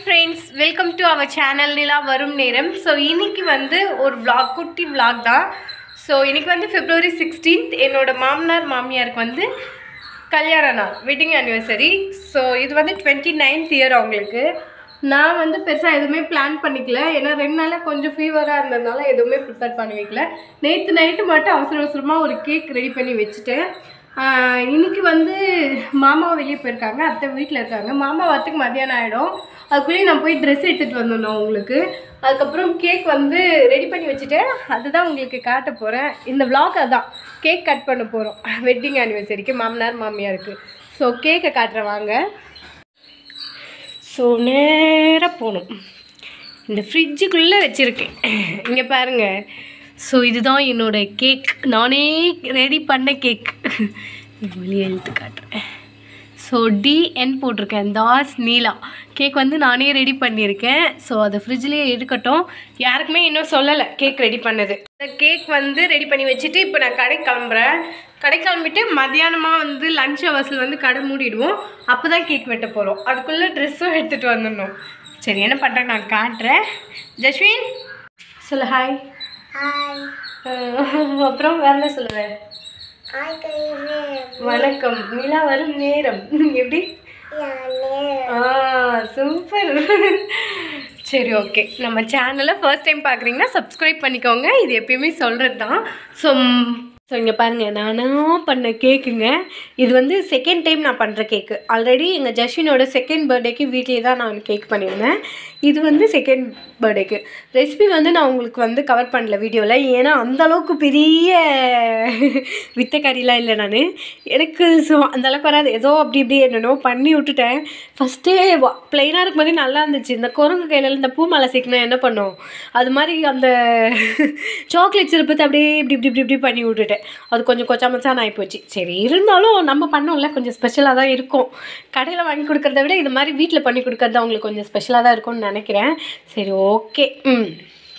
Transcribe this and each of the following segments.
Friends welcome to our channel நிலா வரும் நேரம் ஸோ இன்னைக்கு வந்து ஒரு vlog குட்டி vlog தான் ஸோ இன்னைக்கு வந்து பிப்ரவரி சிக்ஸ்டீன்த் என்னோட மாமனார் மாமியாருக்கு வந்து கல்யாண நாள் வெட்டிங் ஆனிவர்சரி ஸோ இது வந்து டுவெண்ட்டி நைன்த் இயர் அவங்களுக்கு நான் வந்து பெருசாக எதுவுமே பிளான் பண்ணிக்கல ஏன்னா ரெண்டு நாளாக கொஞ்சம் ஃபீவராக இருந்ததுனால எதுவுமே ப்ரிப்பேர் பண்ணி வைக்கல நேற்று நைட்டு மட்டும் அவசர அவசரமாக ஒரு கேக் ரெடி பண்ணி வச்சுட்டேன் ஆஹ் இன்னைக்கு வந்து மாமா வெளியே போயிருக்காங்க அத்தை வீட்டில் இருக்காங்க மாமா வரத்துக்கு மத்தியானம் ஆகிடும் அதுக்குள்ளேயே நான் போய் ட்ரெஸ் எடுத்துகிட்டு வந்துடணும் உங்களுக்கு அதுக்கப்புறம் கேக் வந்து ரெடி பண்ணி வச்சுட்டேன் அதுதான் உங்களுக்கு காட்ட போகிறேன் இந்த vlog அதான் கேக் கட் பண்ண போகிறோம் வெட்டிங் ஆனிவர்சரிக்கு மாமனார் மாமியாருக்கு ஸோ கேக்கை காட்டுறேன் வாங்க ஸோ நேராக போகணும் இந்த ஃப்ரிட்ஜுக்குள்ளே வச்சுருக்கேன் இங்கே பாருங்கள் ஸோ இதுதான் என்னோட கேக் நானே ரெடி பண்ண கேக் வெளியே எழுத்து காட்டுறேன் ஸோ டிஎன் போட்டிருக்கேன் தாஸ் நீலா கேக் வந்து நானே ரெடி பண்ணியிருக்கேன் ஸோ அதை ஃப்ரிட்ஜ்லேயே இருக்கட்டும் யாருக்குமே இன்னும் சொல்லலை கேக் ரெடி பண்ணது இந்த கேக் வந்து ரெடி பண்ணி வச்சுட்டு இப்போ நான் கடைக்கு கிளம்புறேன் கடை கிளம்பிட்டு மத்தியானமாக வந்து லஞ்ச் ஹவர்ஸில் வந்து கடை மூடிடுவோம் அப்போ தான் கேக் வெட்ட போகிறோம் அதுக்குள்ளே ட்ரெஸ்ஸும் எடுத்துகிட்டு வந்துடணும் சரி என்ன பண்ணுறேன் நான் காட்டுறேன் ஜஸ்வின் சொல்லு ஹாய் ஹாய் அப்புறம் வேற என்ன சொல்லுவேன் ஹாய் கைவே வணக்கம் நிலா வரும் நேரம் எப்படி யானே ஆ சூப்பர் சரி ஓகே நம்ம சேனலை ஃபர்ஸ்ட் டைம் பார்க்குறீங்கன்னா சப்ஸ்கிரைப் பண்ணிக்கோங்க இது எப்பயுமே சொல்கிறது தான் ஸோ ஸோ இங்கே பாருங்கள் நானாக பண்ண கேக்குங்க இது வந்து செகண்ட் டைம் நான் பண்ணுற கேக்கு ஆல்ரெடி எங்கள் ஜஸ்வினோட செகண்ட் பர்த்டேக்கு வீட்லேயே தான் நான் கேக் பண்ணியிருந்தேன் இது வந்து செகண்ட் பர்த்டேக்கு ரெசிபி வந்து நான் உங்களுக்கு வந்து கவர் பண்ணல வீடியோவில் ஏன்னா அந்த அளவுக்கு பெரிய வித்தக்காரிலாம் இல்லை நான் எனக்கு ஸோ அந்தளவுக்கு வராது ஏதோ அப்படி இப்படி என்னென்னோ பண்ணி விட்டுட்டேன் ஃபஸ்ட்டே ப்ளைனாக இருக்கும்போதே நல்லா இருந்துச்சு இந்த குரங்கு கையில் இந்த பூ மாலை சேர்க்கணும் என்ன பண்ணும் அது மாதிரி அந்த சாக்லேட் சிறப்பத்தை அப்படியே இப்படி இப்படி இப்படி இப்படி பண்ணி விட்டுட்டேன் அது கொஞ்சம் கொச்சா மச்சான் ஆகிப்போச்சு சரி இருந்தாலும் நம்ம பண்ணோம்ல கொஞ்சம் ஸ்பெஷலாக தான் இருக்கும் கடையில் வாங்கி கொடுக்கறத விட இது மாதிரி வீட்டில் பண்ணி கொடுக்கறது அவங்களுக்கு கொஞ்சம் ஸ்பெஷலாக தான் இருக்கும்னு நினைக்கிறேன் சரி ஓகே ம்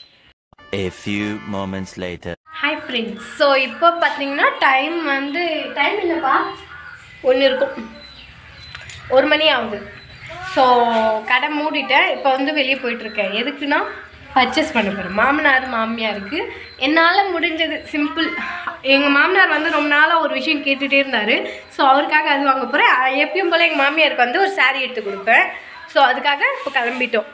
A few moments later. Hi friends so இப்போ பார்த்தீங்கன்னா டைம் வந்து டைம் என்னப்பா ஒன்று இருக்கும் ஒரு மணி ஆகுது ஸோ கடை மூடிட்டேன் இப்போ வந்து வெளியே போயிட்டுருக்கேன் எதுக்குன்னா பர்ச்சேஸ் பண்ண போகிறேன் மாமனார் மாமியாருக்கு என்னால் முடிஞ்சது சிம்பிள் எங்கள் மாமனார் வந்து ரொம்ப நாளாக ஒரு விஷயம் கேட்டுகிட்டே இருந்தார் ஸோ அவருக்காக அது வாங்க போகிறேன் எப்பயும் போல் எங்கள் மாமியாருக்கு வந்து ஒரு saree எடுத்து கொடுப்பேன் ஸோ அதுக்காக இப்போ கிளம்பிட்டோம்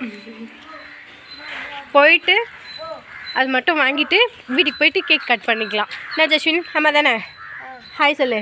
போயிட்டு அது மட்டும் வாங்கிட்டு வீட்டுக்கு போயிட்டு கேக் கட் பண்ணிக்கலாம் என்ன ஜஸ்வின் ஆமாம் தானே ஹாய் சொல்லு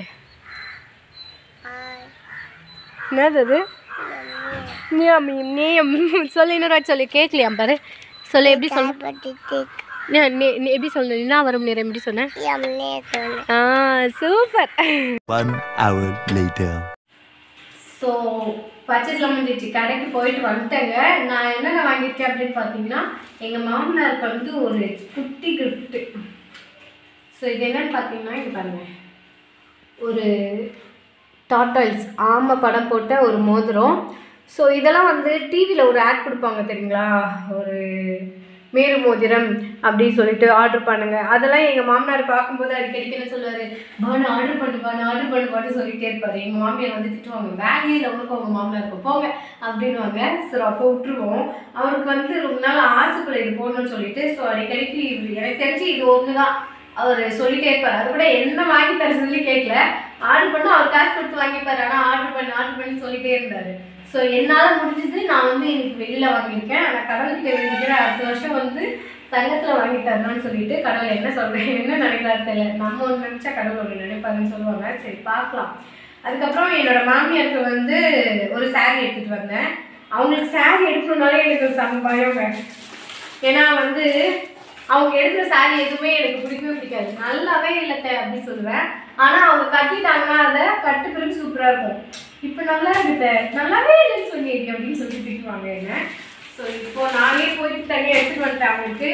ஹாய் என்னது அது நியம் நியம் சொல்லு இன்னொரு வாட்டி சொல்லு கேட்கலையாம் பாரு சொல்லு எப்படி சொல்லு பட்டி கேக் நீ- நீ- நீ எப்படி சொல்லணும் என்ன வரும் நேரம் எப்படி சொன்னேன் யம்னே சொன்ன ஆ super One hour later. So பர்ச்சேஸ்லாம் முடிஞ்சிச்சு கடைக்கு போயிட்டு வந்துட்டேங்க நான் என்னென்ன வாங்கியிருக்கேன் அப்படின்னு பார்த்தீங்கன்னா எங்கள் மாமனாருக்கு வந்து ஒரு குட்டி கிஃப்ட்டு ஸோ இது என்னன்னு பார்த்தீங்கன்னா இது பாருங்க ஒரு டாட்டாயில்ஸ் ஆமை படம் போட்ட ஒரு மோதிரம் ஸோ இதெல்லாம் வந்து டிவியில் ஒரு ஆட் கொடுப்பாங்க தெரியுங்களா ஒரு மேரு மோதிரம் அப்படின்னு சொல்லிட்டு ஆர்டர் பண்ணுங்க அதெல்லாம் எங்கள் மாமனார் பார்க்கும்போது அடிக்கடிக்கு என்ன சொல்லுவார் பானு ஆர்டர் பண்ணு பானு ஆர்டர் பண்ணு பாட்டு சொல்லிட்டே இருப்பார் எங்கள் மாமியார் வந்து திட்டுவாங்க வேலையே இல்லை உனக்கு உங்கள் மாமனாருக்கு போங்க அப்படின்வாங்க ஸோ அப்போ விட்டுருவோம் அவருக்கு வந்து ரொம்ப நாள் ஆசைக்குள்ள இது போடணும்னு சொல்லிட்டு ஸோ அடிக்கடிக்கு இவரு- எனக்கு தெரிஞ்சு இது ஒன்று தான் அவர் சொல்லிட்டே இருப்பார் அது கூட என்ன வாங்கி தர சொல்லி கேட்கல ஆர்டர் பண்ணால் அவர் காசு கொடுத்து வாங்கிப்பார் ஆனால் ஆர்டர் பண்ணி ஆர்டர் பண்ணி சொல்லிட்டே இருந்தார் ஸோ என்னால் முடிஞ்சது நான் வந்து இன்னைக்கு வெளியில் வாங்கியிருக்கேன் ஆனால் கடவுள்கிட்ட வேண்டிக்கிறேன் அடுத்த வருஷம் வந்து தங்கத்தில் வாங்கி தரணும்னு சொல்லிட்டு கடவுள் என்ன சொல்கிறேன் என்ன நினைக்கிறாரு தெரியல நம்ம ஒன்று நினச்சா கடவுள் ஒன்று நினைப்பாருன்னு சொல்லுவாங்க சரி பார்க்கலாம் அதுக்கப்புறம் என்னோட மாமியாருக்கு வந்து ஒரு saree எடுத்துகிட்டு வந்தேன் அவங்களுக்கு saree எடுக்கணுன்னாலே எனக்கு ஒரு சம பயங்க ஏன்னா வந்து அவங்க எடுக்கிற saree எதுவுமே எனக்கு பிடிக்கவே பிடிக்காது நல்லாவே இல்லைத்த அப்படின்னு சொல்லுவேன் ஆனால் அவங்க கட்டிட்டாங்கன்னா அதை கட்டு பிறகு சூப்பராக இருக்கும் இப்போ நல்லா இருக்குத நல்லாவே இல்லைன்னு சொல்லியிருக்கேன் அப்படின்னு சொல்லி திட்டுவாங்க என்ன ஸோ இப்போ நானே போயிட்டு தனியாக எடுத்துகிட்டு வந்துட்டேன் அவங்களுக்கு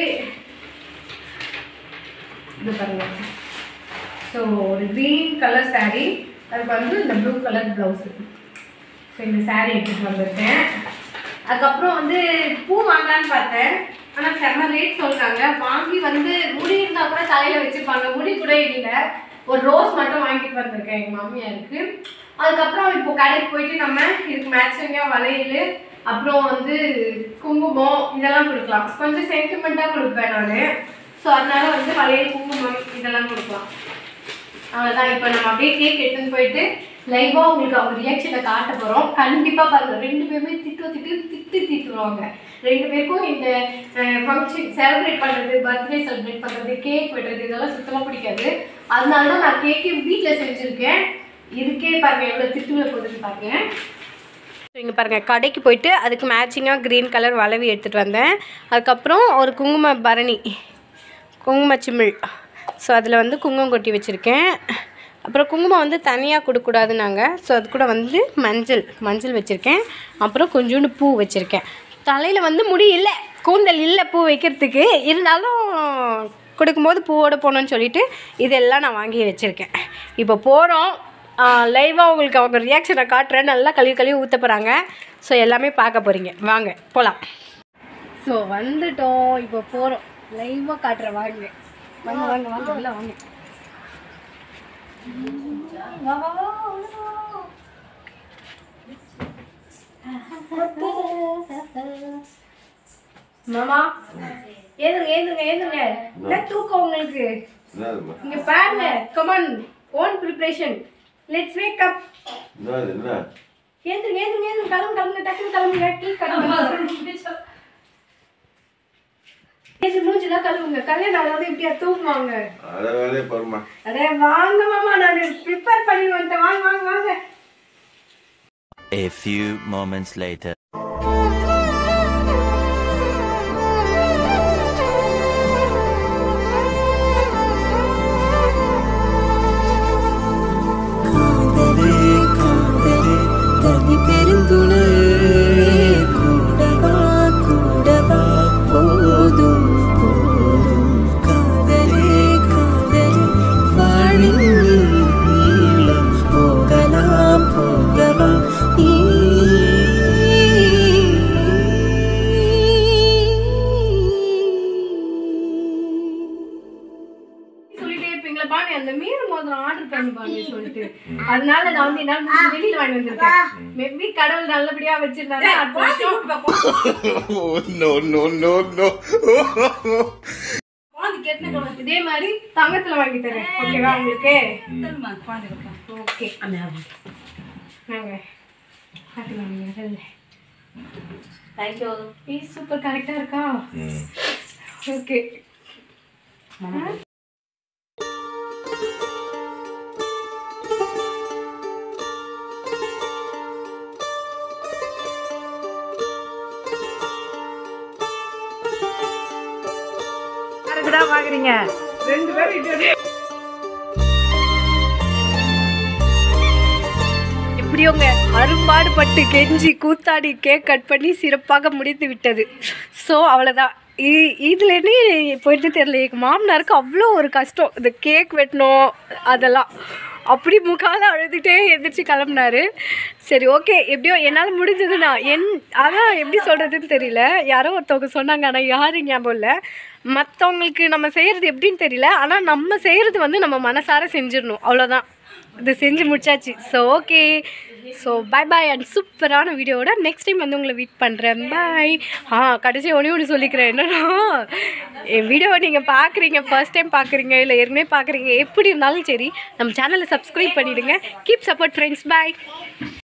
இது பாருங்க ஸோ ஒரு க்ரீன் கலர் saree அதுக்கு வந்து இந்த ப்ளூ கலர் ப்ளவுஸு ஸோ இந்த saree எடுத்துகிட்டு வந்திருக்கேன் அதுக்கப்புறம் வந்து பூ வாங்கலான்னு பார்த்தேன் ஆனால் செம்ம ரேட் சொல்கிறாங்க வாங்கி வந்து முடி இருந்தால் கூட தலையில் வச்சுப்பாங்க முடி கூட இல்லை ஒரு ரோஸ் மட்டும் வாங்கிட்டு வந்திருக்கேன் எங்கள் மாமியாருக்கு அதுக்கப்புறம் இப்போ கடைக்கு போயிட்டு நம்ம இதுக்கு மேட்சிங்காக வளையல் அப்புறம் வந்து குங்குமம் இதெல்லாம் கொடுக்கலாம் கொஞ்சம் சென்டிமெண்ட்டாக கொடுப்பேன் நான் ஸோ அதனால வந்து வளையல் குங்குமம் இதெல்லாம் கொடுக்கலாம் அவ்வளோதான் இப்போ நம்ம அப்படியே கேக் எடுத்துன்னு போயிட்டு லைவாக உங்களுக்கு அவங்க ரியாக்ஷனை காட்ட போகிறோம் கண்டிப்பாக பாருங்க ரெண்டு பேருமே திட்டு திட்டு திட்டு திட்டுவாங்க ரெண்டு பேருக்கும் இந்த ஃபங்க்ஷன் செலிப்ரேட் பண்ணுறது பர்த்டே செலிப்ரேட் பண்ணுறது கேக் வெட்டுறது இதெல்லாம் சுத்தமாக பிடிக்காது அதனால தான் நான் கேக்கே வீட்டில் செஞ்சுருக்கேன் இதுக்கே பாருங்க எவ்வளோ திட்டுல போகுதுன்னு பாருங்க இங்கே பாருங்கள் கடைக்கு போயிட்டு அதுக்கு மேட்சிங்காக க்ரீன் கலர் வளவி எடுத்துகிட்டு வந்தேன் அதுக்கப்புறம் ஒரு குங்கும பரணி குங்கும சிமிழ் ஸோ அதில் வந்து குங்குமம் கொட்டி வச்சுருக்கேன் அப்புறம் குங்குமம் வந்து தனியாக கொடுக்கக்கூடாதுனாங்க ஸோ அது கூட வந்து மஞ்சள் மஞ்சள் வச்சுருக்கேன் அப்புறம் கொஞ்சோண்டு பூ வச்சுருக்கேன் தலையில் வந்து முடி இல்லை கூந்தல் இல்லை பூ வைக்கிறதுக்கு இருந்தாலும் கொடுக்கும்போது பூவோட போகணுன்னு சொல்லிட்டு இதெல்லாம் நான் வாங்கி வச்சுருக்கேன் இப்போ போகிறோம் லைவாக உங்களுக்கு அவங்க ரியாக்ஷனை காட்டுறேன் நல்லா கழுவி கழுவி ஊற்ற போகிறாங்க ஸோ எல்லாமே பார்க்க போகிறீங்க வாங்க போகலாம் ஸோ வந்துட்டோம் இப்போ போகிறோம் லைவாக காட்டுறேன் வாங்க வாங்க வாங்க வாங்க உள்ள வாங்க வா, வா, வா, உள்ள வா. மாமா ஏதுங்க ஏதுங்க ஏதுங்க என்ன தூக்கம் உங்களுக்கு என்னதும்மா? இங்க பாருங்க come on own preparation let's wake up என்னது, என்ன? ஏந்துங்க ஏந்துங்க ஏந்துங்க கிளம்பு கிளம்புங்க டக்குனு கிளம்புங்க டீ கிளம்புங்க ஏது மூஞ்சிலாம் கழுவுங்க கல்யாணம் ஆகாது இப்படியா தூங்குவாங்க அத வேலையை பாரும்மா. அடே வாங்க மாமா நான் ப்ரிப்பேர் பண்ணி வந்துட்டேன் வாங்க வாங்க வாங்க A few moments later. காதலே காதலே தனி பெருந்துணே கூடவா கூடவா போதும் போதும் காதலே காதலே வாழின் நீளம் போகலாம் போகலாம் நீ சொல்லிட்டே இருப்பீங்களா பாணி அந்த மீன் மோதிரம் ஆர்டர் பண்ணி பாருங்க சொல்லிட்டு அதனால நான் வந்து என்னால முடிஞ்ச வெளியில வாங்கி வந்திருக்கேன் மேபி கடவுள் நல்லபடியா வச்சிருந்தாரு அடுத்த வருஷம் no, no, no, no. இதே மாதிரி தங்கத்துல வாங்கி தரேன் ஓகேவா உங்களுக்கு ஓகே நாங்க பார்க்கலாம் நீங்க வெளில தேங்க்யூ பீஸ் சூப்பர் கரெக்டா இருக்கா ம். ஓகே தான் வாங்குறீங்க ரெண்டு பேரும் இது எப்படியோங்க அரும்பாடுபட்டு கெஞ்சி கூத்தாடி கேக் கட் பண்ணி சிறப்பாக முடித்து விட்டது ஸோ அவ்வளோதான் இதில் என்ன போயிட்டு தெரியல எங்கள் மாமனாருக்கு அவ்வளோ ஒரு கஷ்டம் இந்த கேக் வெட்டணும் அதெல்லாம் அப்படி முக்கால அழுதுகிட்டே எந்திரிச்சு கிளம்புனாரு சரி ஓகே எப்படியோ என்னால் முடிஞ்சது நான் என் அதான் எப்படி சொல்கிறதுன்னு தெரியல யாரோ ஒருத்தவங்க சொன்னாங்க ஆனால் யாரும் ஞாபகம் இல்லை மற்றவங்களுக்கு நம்ம செய்கிறது எப்படின்னு தெரியல ஆனால் நம்ம செய்கிறது வந்து நம்ம மனசார செஞ்சிடணும் அவ்வளோதான் இது செஞ்சு முடிச்சாச்சு so okay so bye bye and சூப்பரான வீடியோவோட நெக்ஸ்ட் டைம் வந்து உங்களை மீட் பண்ணுறேன் பாய் ஆ கடைசி ஒன்று ஒன்று சொல்லிக்கிறேன் என்னன்னா என் வீடியோவை நீங்கள் பார்க்குறீங்க ஃபர்ஸ்ட் டைம் பார்க்குறீங்க இல்லை ஏற்கனவே பார்க்குறீங்க எப்படி இருந்தாலும் சரி நம்ம சேனலை சப்ஸ்கிரைப் பண்ணிவிடுங்க கீப் சப்போர்ட் ஃப்ரெண்ட்ஸ் பாய்